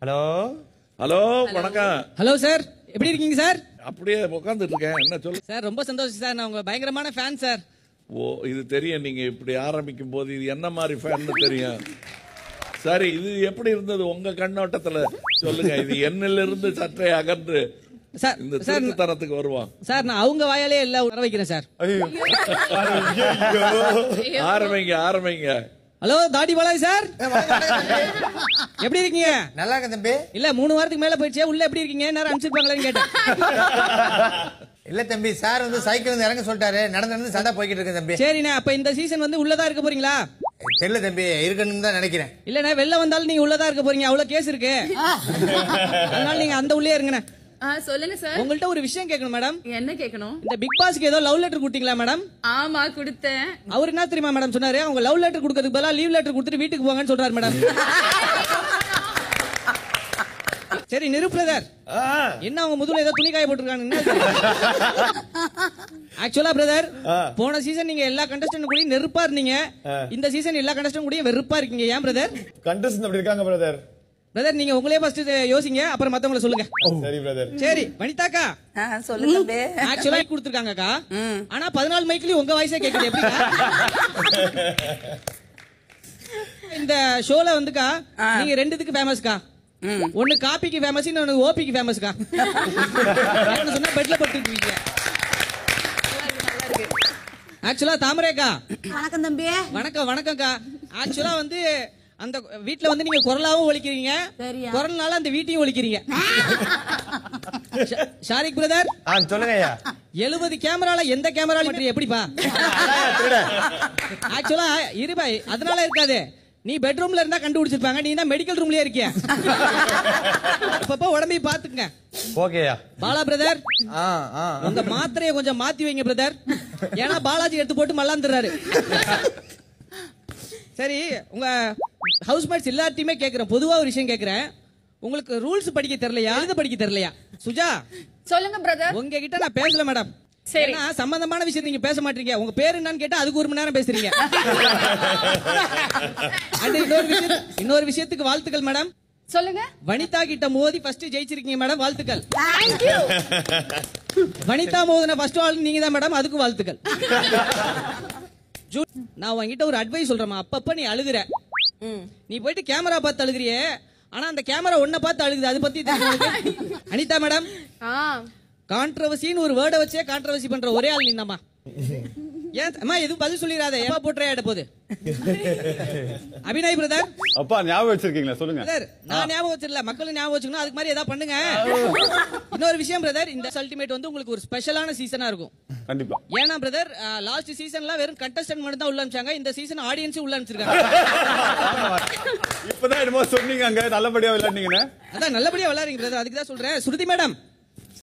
Hello hello வணக்கம் hello sir எப்படி இருக்கீங்க சார் அப்படியே உட்காந்துட்டு இருக்கேன் என்ன சொல்லு சார் ரொம்ப சந்தோஷம் சார் நான் உங்க பயங்கரமான ஃபேன் சார் ஓ இது தெரியும் நீங்க இப்படி ஆரம்பிக்கும் போது இது என்ன மாதிரி ஃபேன் தெரியும் சரி இது எப்படி இருந்தது உங்க கண்ணோட்டத்துல சொல்லுங்க இது என்னில இருந்து சற்றே அகன்று சார் இந்த சார் திருட்டுத்தனத்துக்கு வருவான் சார் நான் அவங்க வாயாலே எல்லாம் வர வைக்கிறேன் சார் ஐயோ ஆரம்பிங்க ஆரம்பிங்க ஹலோ தாடி பாலாஜி சார் எப்படி இருக்கீங்க நல்லா இருக்க தம்பி இல்ல மூணு வாரத்துக்கு மேல போயிடுச்சே உள்ள எப்படி இருக்கீங்க நேரம் அனுப்பிச்சிருப்பாங்களேன்னு கேட்டேன் இல்ல தம்பி சார் வந்து சைக்கிள் வந்து இறங்க சொல்லிட்டாரு நடந்து நடந்து சண்டை போய்கிட்டு இருக்கு தம்பி சரிண்ணே அப்ப இந்த சீசன் வந்து உள்ளதா இருக்க போறீங்களா தெரியல தம்பி இருக்கணும்னு தான் நினைக்கிறேன் இல்லண்ணே வெளில வந்தாலும் நீங்க உள்ளதா இருக்க போறீங்க அவ்வளவு கேஸ் இருக்கு அதனால நீங்க அந்த உள்ளே இருங்கண்ணே ஆ சொல்லுங்க சார் உங்கள்ட்ட ஒரு விஷயம் கேட்கணும் மேடம் என்ன கேட்கணும் இந்த பிக் பாஸ்க்கு ஏதோ லவ் லெட்டர் கொடுத்தீங்களா மேடம் ஆமா கொடுத்தேன் அவர் என்ன தெரியுமா மேடம் சொன்னாரு அவங்க லவ் லெட்டர் கொடுக்கறதுக்கு பதிலா லீவ் லெட்டர் கொடுத்துட்டு வீட்டுக்கு போங்கன்னு சொல்றாரு மேடம் சரி நிருப்ரதர் என்ன அவங்க முதல்ல ஏதோ துணி காய போட்டிருக்காங்க ஆக்சுவலா பிரதர் போன சீசன் நீங்க எல்லா கண்டஸ்டன்ட் கூட நெருப்பா இருந்தீங்க இந்த சீசன் எல்லா கண்டஸ்டன்ட் கூட வெறுப்பா இருக்கீங்க ஏன் பிரதர் கண்டஸ்டன் அப்படி இருக்காங்க பிரதர் பிரதர் நீங்க உங்களே ஃபர்ஸ்ட் யோசிங்க அப்புறம் மத்தவங்கள சொல்லுங்க சரி பிரதர் சரி வனிதாக்கா சொல்லுங்க தம்பி ஆக்சுவலா கொடுத்துருக்காங்கக்கா ஆனா பதினாலு மைக்லயும் உங்க வாய்ஸே கேக்குது எப்படிக்கா இந்த ஷோல வந்துக்கா நீங்க ரெண்டுத்துக்கு ஃபேமஸ்க்கா ஒண்ணு காப்பிக்கு ஃபேமஸ் இன்னொன்னு ஓபிக்கு ஃபேமஸ்க்கா என்ன சொன்னா பெட்ல படுத்துருக்கீங்க ஆக்சுவலா தாமரேக்கா வணக்கம் தம்பி வணக்கம் வணக்கம்க்கா ஆக்சுவலா வந்து அந்த வீட்ல வந்து நீங்க குரலாவும் ஒலிக்கிறீங்க சரியா. குரல்னால அந்த வீட்டையும் ஒலிக்கிறீங்க ஷா- ஷாரிக் பிரதர் ஆ சொல்லுங்க ஐயா எழுபது கேமரால எந்த கேமரால எப்படிப்பா ஆக்சுவலா இருபா அதனால இருக்காது நீ பெட்ரூம்ல இருந்தா கண்டுபிடிச்சிருப்பாங்க நீ தான் மெடிக்கல் ரூம்லயே இருக்கிய அப்பப்ப உடம்பை பாத்துங்க ஓகேயா பாலா பிரதர் ஆ ஆ உங்க மாத்திரையை கொஞ்சம் மாத்தி வைங்க பிரதர் ஏன்னா பாலாஜி எடுத்து போட்டு மல்லாந்துறாரு சரி உங்க ஹவுஸ்மேட்ஸ் எல்லார்ட்டையுமே கேக்குறேன் பொதுவா ஒரு விஷயம் கேக்குறேன் உங்களுக்கு ரூல்ஸ் படிக்க தெரியலையா எழுத படிக்க தெரியலையா சுஜா சொல்லுங்க பிரதர் உங்ககிட்ட நான் பேசல மேடம் சரி. ஏன்னா சம்பந்தமான விஷயத்தை நீங்க பேச மாட்டீங்க உங்க பேர் என்னன்னு கேட்டா அதுக்கு ஒரு மணி நேரம் பேசுறீங்க And இன்னொரு விஷயத்து- இன்னொரு விஷயத்துக்கு வாழ்த்துக்கள் மேடம் சொல்லுங்க வனிதா கிட்ட மோதி ஃபர்ஸ்ட் ஜெயிச்சிருக்கீங்க மேடம் வாழ்த்துக்கள் தேங்க்யூ வனிதா மோதன ஃபர்ஸ்ட் ஆள் நீங்க தான் மேடம் அதுக்கும் வாழ்த்துக்கள் ஜூ- நான் உன்கிட்ட ஒரு அட்வைஸ் சொல்றேன் அப்பப்ப நீ அழுகுற நீ போயிட்டு கேமரா பார்த்து அழுகுறியே ஆனா அந்த கேமரா ஒன்ன பார்த்து அழுகுது அது பத்தி தெரியுமா உனக்கு? அனிதா மேடம் ஆ கான்ட்ரவர்சின்னு ஒரு வேர்டை வச்சே கான்ட்ரவர்சி பண்ற ஒரே ஆள் நீந்தாம்மா ஏன் அம்மா எதுவும் பதில் சொல்லிடாத எப்பா போட்டுறே ஆட போகுது அபிநய் பிரதர் அப்பா ஞாபகம் வச்சிருக்கீங்களா சொல்லுங்க பிரதர் நான் ஞாபகம் வச்சிடல மக்களும் ஞாபகம் வச்சுக்கணும் அதுக்கு மாதிரி ஏதாவது பண்ணுங்க இன்னொரு விஷயம் பிரதர் இந்த அல்டிமேட் வந்து உங்களுக்கு ஒரு ஸ்பெஷலான சீசனா இருக்கும் கண்டிப்பா ஏன்னா பிரதர் லாஸ்ட் சீசன்ல வெறும் கண்டஸ்டன்ட் மட்டும் தான் உள்ள அனுப்பிச்சாங்க இந்த சீசன் ஆடியன்ஸும் உள்ள அனுப்பிச்சிருக்காங்க இப்பதான் என்னமோ சொன்னீங்க அங்க நல்லபடியா விளையாடுனீங்கன்னு அதான் நல்லபடியா விளையாடுறீங்க பிரதர் அதுக்கு தான் சொல்றேன் ஸ்ருதி மேடம்